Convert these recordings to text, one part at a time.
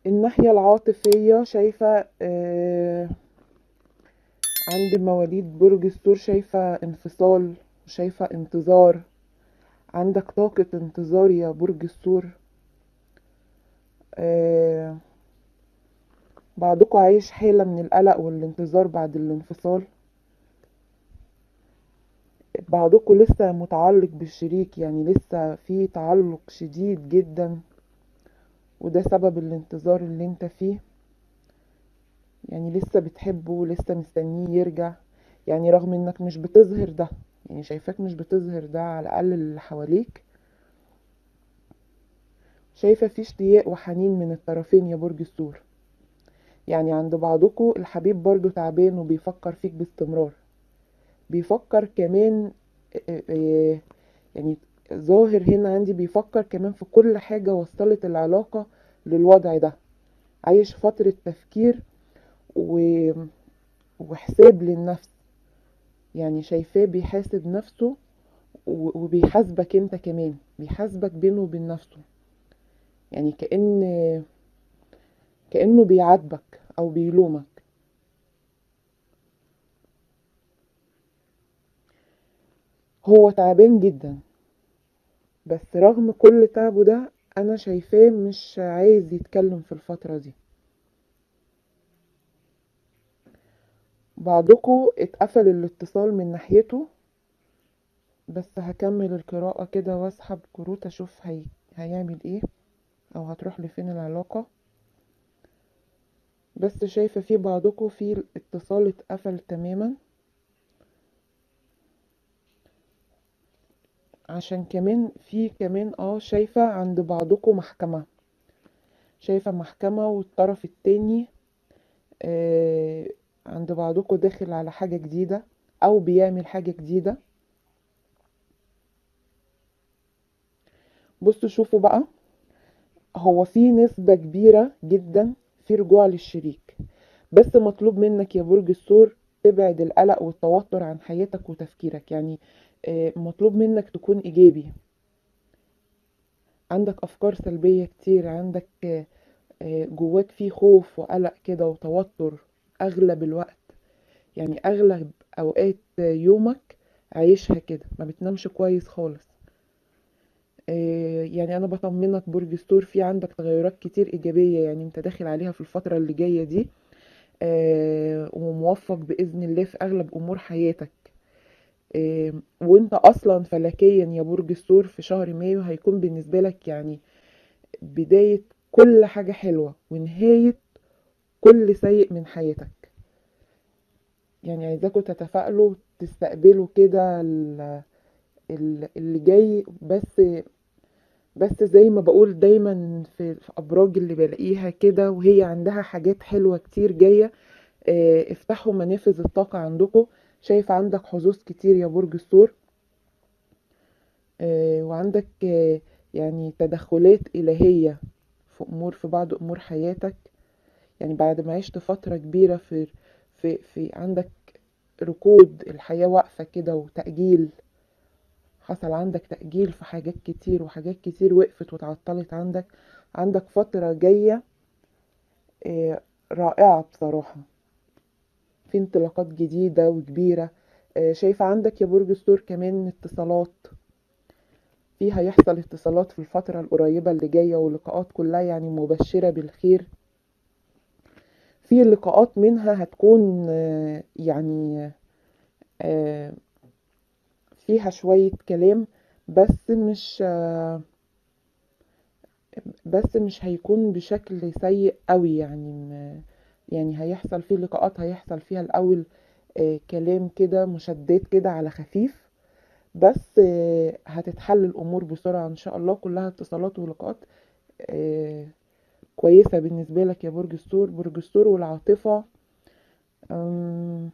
الناحية العاطفية شايفة آه، عند مواليد برج الثور شايفة انفصال وشايفة انتظار عندك طاقة انتظار يا برج الثور آه، بعضكم عايش حالة من القلق والانتظار بعد الانفصال بعضكم لسه متعلق بالشريك يعني لسه في تعلق شديد جدا وده سبب الانتظار اللي انت فيه يعني لسه بتحبه لسه مستنيه يرجع يعني رغم انك مش بتظهر ده يعني شايفاك مش بتظهر ده على الاقل اللي حواليك شايفة في اشتياق وحنين من الطرفين يا برج الثور يعني عند بعضكم الحبيب برضو تعبان وبيفكر فيك باستمرار بيفكر كمان آه، آه، يعني ظاهر هنا عندي بيفكر كمان في كل حاجة وصلت العلاقة للوضع ده عايش فترة تفكير و... وحساب للنفس يعني شايفاه بيحاسب نفسه و- وبيحاسبك انت كمان بيحاسبك بينه وبين نفسه يعني كأن كأنه بيعاتبك او بيلومك هو تعبان جدا بس رغم كل تعبه ده انا شايفاه مش عايز يتكلم في الفترة دي بعضكم اتقفل الاتصال من ناحيته بس هكمل القراءة كده واسحب كروت اشوف هي... هيعمل ايه او هتروح لفين العلاقة بس شايفة في بعضكم في الاتصال اتقفل تماما عشان كمان في كمان اه شايفة عند بعضكم محكمة شايفة محكمة والطرف التاني آه عند بعضكم داخل على حاجة جديدة او بيعمل حاجة جديدة بصوا شوفوا بقى هو في نسبة كبيرة جدا في رجوع للشريك بس مطلوب منك يا برج الثور تبعد القلق والتوتر عن حياتك وتفكيرك يعني آه، مطلوب منك تكون إيجابي عندك أفكار سلبية كتير عندك آه، آه، جواك في خوف وقلق كده وتوتر أغلب الوقت يعني أغلب أوقات يومك عايشها كده ما بتنامش كويس خالص آه، يعني انا بطمنك برج الثور في عندك تغيرات كتير ايجابيه يعني انت داخل عليها في الفتره اللي جايه دي آه، وموفق باذن الله في اغلب امور حياتك آه، وانت اصلا فلكيا يا برج الثور في شهر مايو هيكون بالنسبه لك يعني بدايه كل حاجه حلوه ونهايه كل سيء من حياتك يعني عايزاكم تتفائلوا تستقبلوا كده ال- ال- اللي جاي بس بس زي ما بقول دايما في في ابراج اللي بلاقيها كده وهي عندها حاجات حلوه كتير جايه آه، افتحوا منافذ الطاقه عندكم شايف عندك حظوظ كتير يا برج الثور آه، وعندك آه، يعني تدخلات الهيه في امور في بعض امور حياتك يعني بعد ما عشت فتره كبيره في في في عندك ركود الحياه واقفه كده وتأجيل حصل عندك تأجيل في حاجات كتير وحاجات كتير وقفت واتعطلت عندك عندك فترة جاية آه، رائعة بصراحة في انطلاقات جديدة وكبيرة آه، شايفة عندك يا برج الثور كمان اتصالات في هيحصل اتصالات في الفترة القريبة اللي جاية ولقاءات كلها يعني مبشرة بالخير في لقاءات منها هتكون آه، يعني آه، فيها شوية كلام بس مش آه، بس مش هيكون بشكل سيء قوي يعني م- يعني هيحصل فيه لقاءات هيحصل فيها الأول آه، كلام كده مشدات كده على خفيف بس آه، هتتحل الأمور بسرعة إن شاء الله كلها اتصالات ولقاءات آه، كويسة بالنسبة لك يا برج الثور برج الثور والعاطفة أم،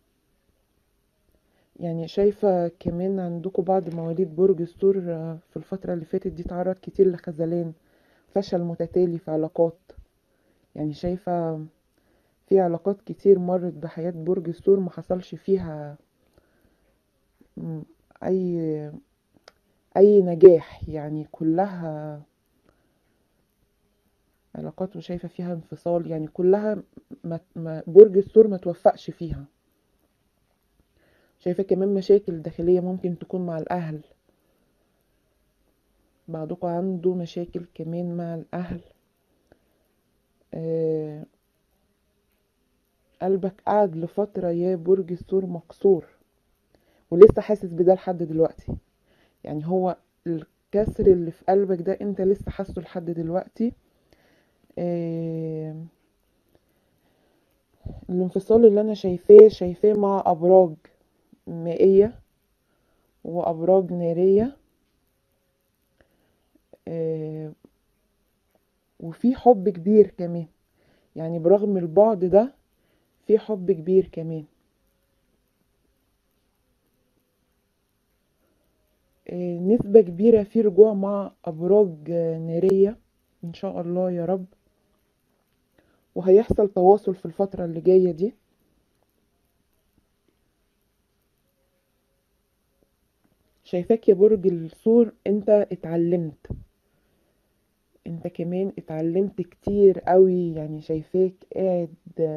يعني شايفة كمان عندكم بعض مواليد برج الثور آه، في الفترة اللي فاتت دي تعرض كتير لخذلان فشل متتالي في علاقات يعني شايفة في علاقات كتير مرت بحياة برج الثور ما حصلش فيها م، أي أي نجاح يعني كلها علاقات وشايفة فيها انفصال يعني كلها ما ما برج الثور ما توفقش فيها شايفة كمان مشاكل داخلية ممكن تكون مع الأهل بعضكم عنده مشاكل كمان مع الأهل آه قلبك قعد لفترة يا برج الثور مكسور ولسه حاسس بده لحد دلوقتي يعني هو الكسر اللي في قلبك ده انت لسه حاسه لحد دلوقتي آه الانفصال اللي انا شايفاه شايفاه مع ابراج مائية وابراج نارية آه وفي حب كبير كمان يعني برغم البعد ده في حب كبير كمان آه نسبة كبيرة في رجوع مع أبراج نارية إن شاء الله يا رب وهيحصل تواصل في الفترة اللي جاية دي شايفاك يا برج الثور انت اتعلمت انت كمان اتعلمت كتير قوي يعني شايفاك قاعد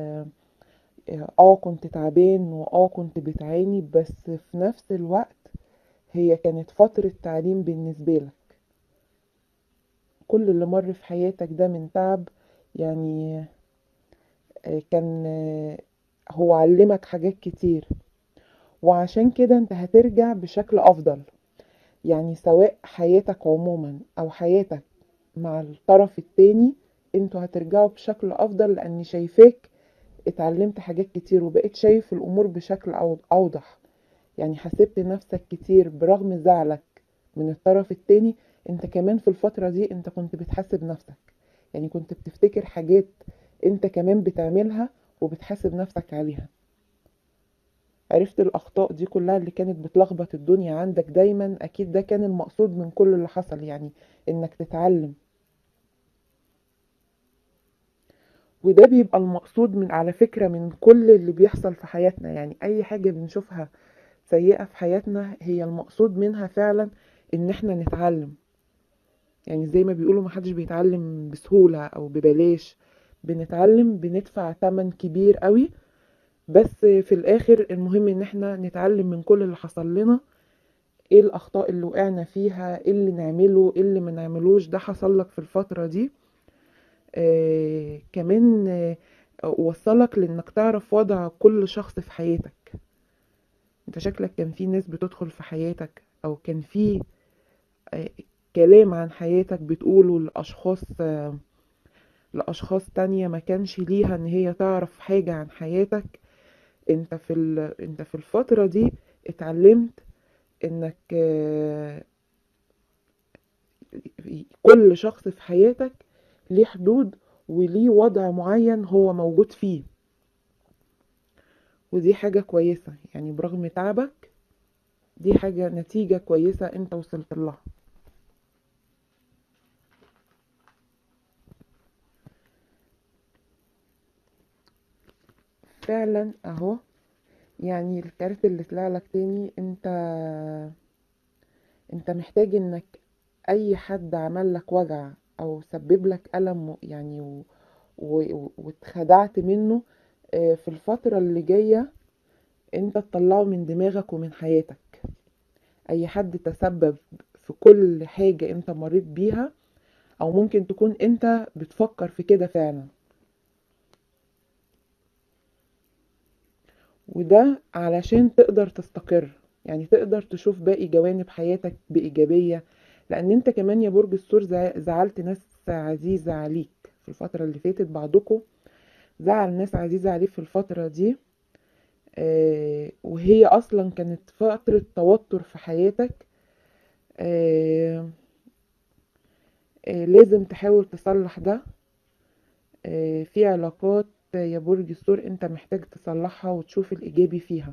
اه كنت تعبان واه كنت بتعاني بس في نفس الوقت هي كانت فترة تعليم بالنسبة لك كل اللي مر في حياتك ده من تعب يعني كان هو علمك حاجات كتير وعشان كده انت هترجع بشكل افضل يعني سواء حياتك عموما او حياتك مع الطرف التاني انتوا هترجعوا بشكل افضل لاني شايفاك اتعلمت حاجات كتير وبقيت شايف الامور بشكل اوضح يعني حسبت نفسك كتير برغم زعلك من الطرف التاني انت كمان في الفترة دي انت كنت بتحاسب نفسك يعني كنت بتفتكر حاجات انت كمان بتعملها وبتحاسب نفسك عليها عرفت الاخطاء دي كلها اللي كانت بتلخبط الدنيا عندك دايما اكيد ده كان المقصود من كل اللي حصل يعني انك تتعلم وده بيبقى المقصود من على فكرة من كل اللي بيحصل في حياتنا يعني اي حاجة بنشوفها سيئة في حياتنا هي المقصود منها فعلا ان احنا نتعلم يعني زي ما بيقولوا محدش بيتعلم بسهولة او ببلاش بنتعلم بندفع ثمن كبير قوي بس في الاخر المهم ان احنا نتعلم من كل اللي حصل لنا ايه الاخطاء اللي وقعنا فيها ايه اللي نعمله ايه اللي ما نعملوش ده حصل لك في الفترة دي آه كمان آه وصلك لانك تعرف وضع كل شخص في حياتك انت شكلك كان في ناس بتدخل في حياتك او كان في آه كلام عن حياتك بتقوله لاشخاص آه لاشخاص تانية ما كانش ليها ان هي تعرف حاجة عن حياتك انت في انت في الفترة دي اتعلمت انك كل شخص في حياتك ليه حدود وليه وضع معين هو موجود فيه ودي حاجة كويسة يعني برغم تعبك دي حاجة نتيجة كويسة انت وصلت لها فعلا اهو يعني الكارت اللي طلع لك تاني انت انت محتاج انك اي حد عمل لك وجع او سبب لك الم يعني و... و... واتخدعت منه في الفترة اللي جاية انت تطلعه من دماغك ومن حياتك اي حد تسبب في كل حاجة انت مريت بيها او ممكن تكون انت بتفكر في كده فعلا وده علشان تقدر تستقر يعني تقدر تشوف باقي جوانب حياتك بإيجابية لأن انت كمان يا برج الثور زعلت ناس عزيزة عليك في الفترة اللي فاتت بعضكم زعل ناس عزيزة عليك في الفترة دي آه وهي أصلا كانت فترة توتر في حياتك آه آه لازم تحاول تصلح ده آه في علاقات يا برج الثور انت محتاج تصلحها وتشوف الايجابي فيها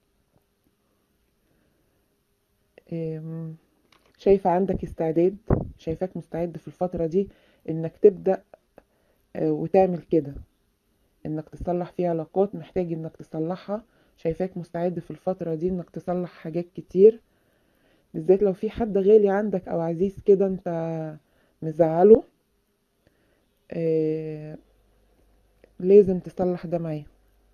شايفة عندك استعداد شايفاك مستعد في الفترة دي انك تبدأ وتعمل كده انك تصلح في علاقات محتاج انك تصلحها شايفاك مستعد في الفترة دي انك تصلح حاجات كتير بالذات لو في حد غالي عندك او عزيز كده انت مزعله آه، لازم تصلح ده معاه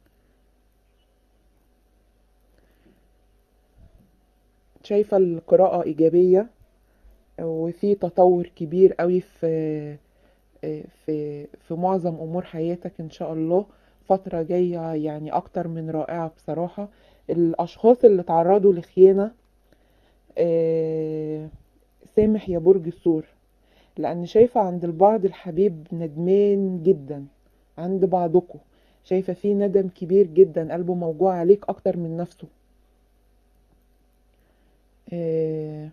شايفة القراءة إيجابية وفي تطور كبير قوي في في في معظم أمور حياتك إن شاء الله فترة جاية يعني أكتر من رائعة بصراحة الأشخاص اللي تعرضوا لخيانة آه، سامح يا برج الثور لأن شايفة عند البعض الحبيب ندمان جدا عند بعضكم شايفة فيه ندم كبير جدا قلبه موجوع عليك أكتر من نفسه آه،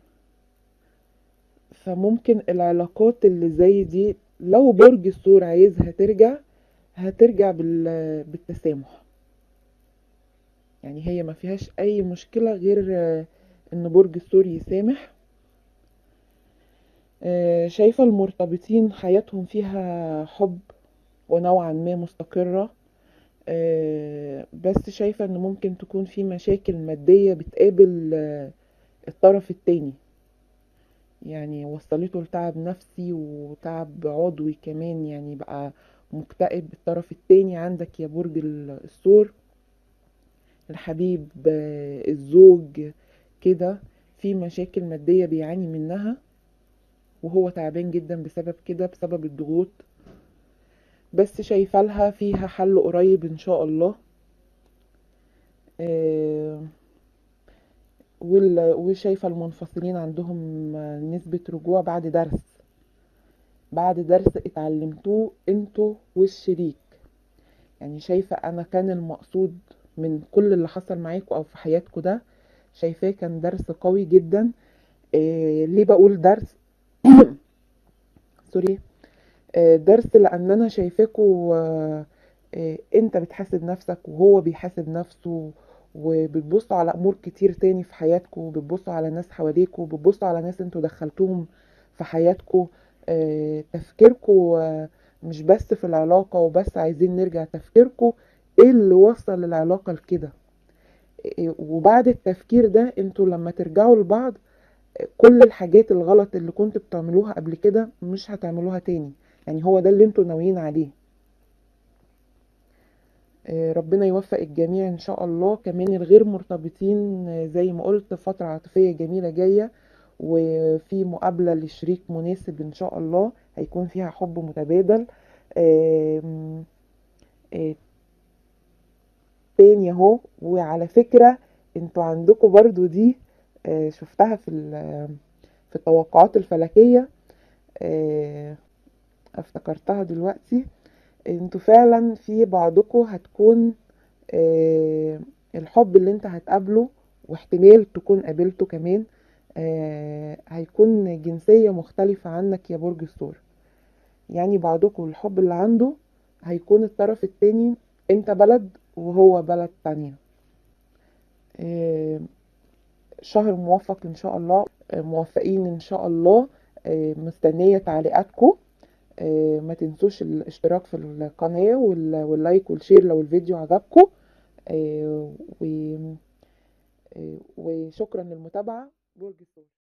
فممكن العلاقات اللي زي دي لو برج الثور عايزها ترجع هترجع بال- بالتسامح يعني هي ما فيهاش اي مشكلة غير آه، ان برج الثور يسامح آه، شايفة المرتبطين حياتهم فيها حب ونوعا ما مستقرة آه، بس شايفة ان ممكن تكون في مشاكل مادية بتقابل آه، الطرف التاني يعني وصلته لتعب نفسي وتعب عضوي كمان يعني بقى مكتئب الطرف التاني عندك يا برج ال- الثور الحبيب آه، الزوج كده في مشاكل مادية بيعاني منها وهو تعبان جدا بسبب كده بسبب الضغوط بس شايفة لها فيها حل قريب ان شاء الله آه، وال- وشايفة المنفصلين عندهم نسبة رجوع بعد درس بعد درس اتعلمتوه انتوا والشريك يعني شايفة انا كان المقصود من كل اللي حصل معاكوا او في حياتكوا ده شايفاه كان درس قوي جدا إيه ليه بقول درس سوري آه، درس لان انا شايفاكوا آه، آه، انت بتحاسب نفسك وهو بيحاسب نفسه وبتبصوا على امور كتير تاني في حياتكوا بتبصوا على ناس حواليكوا بتبصوا على ناس انتوا دخلتوهم في حياتكوا آه، تفكيركوا آه، مش بس في العلاقة وبس عايزين نرجع تفكيركوا ايه اللي وصل العلاقة لكده إيه- وبعد التفكير ده انتوا لما ترجعوا لبعض كل الحاجات الغلط اللي كنتوا بتعملوها قبل كده مش هتعملوها تاني يعني هو ده اللي انتوا ناويين عليه آه، ربنا يوفق الجميع ان شاء الله كمان الغير مرتبطين آه، زي ما قلت فترة عاطفية جميلة جاية وفي مقابلة لشريك مناسب ان شاء الله هيكون فيها حب متبادل آم، آه، تاني اهو وعلى فكرة انتوا عندكم برضو دي آه، شفتها في ال- في التوقعات الفلكية آه، افتكرتها دلوقتي انتوا فعلا في بعضكم هتكون آه، الحب اللي انت هتقابله واحتمال تكون قابلته كمان آه، هيكون جنسية مختلفة عنك يا برج الثور يعني بعضكم الحب اللي عنده هيكون الطرف التاني انت بلد وهو بلد تانية آه، شهر موفق ان شاء الله آه، موفقين ان شاء الله آه، مستنية تعليقاتكم آه، ما تنسوش الاشتراك في القناة وال- واللايك والشير لو الفيديو عجبكم آه، و- آه، وشكرا للمتابعة برج الثور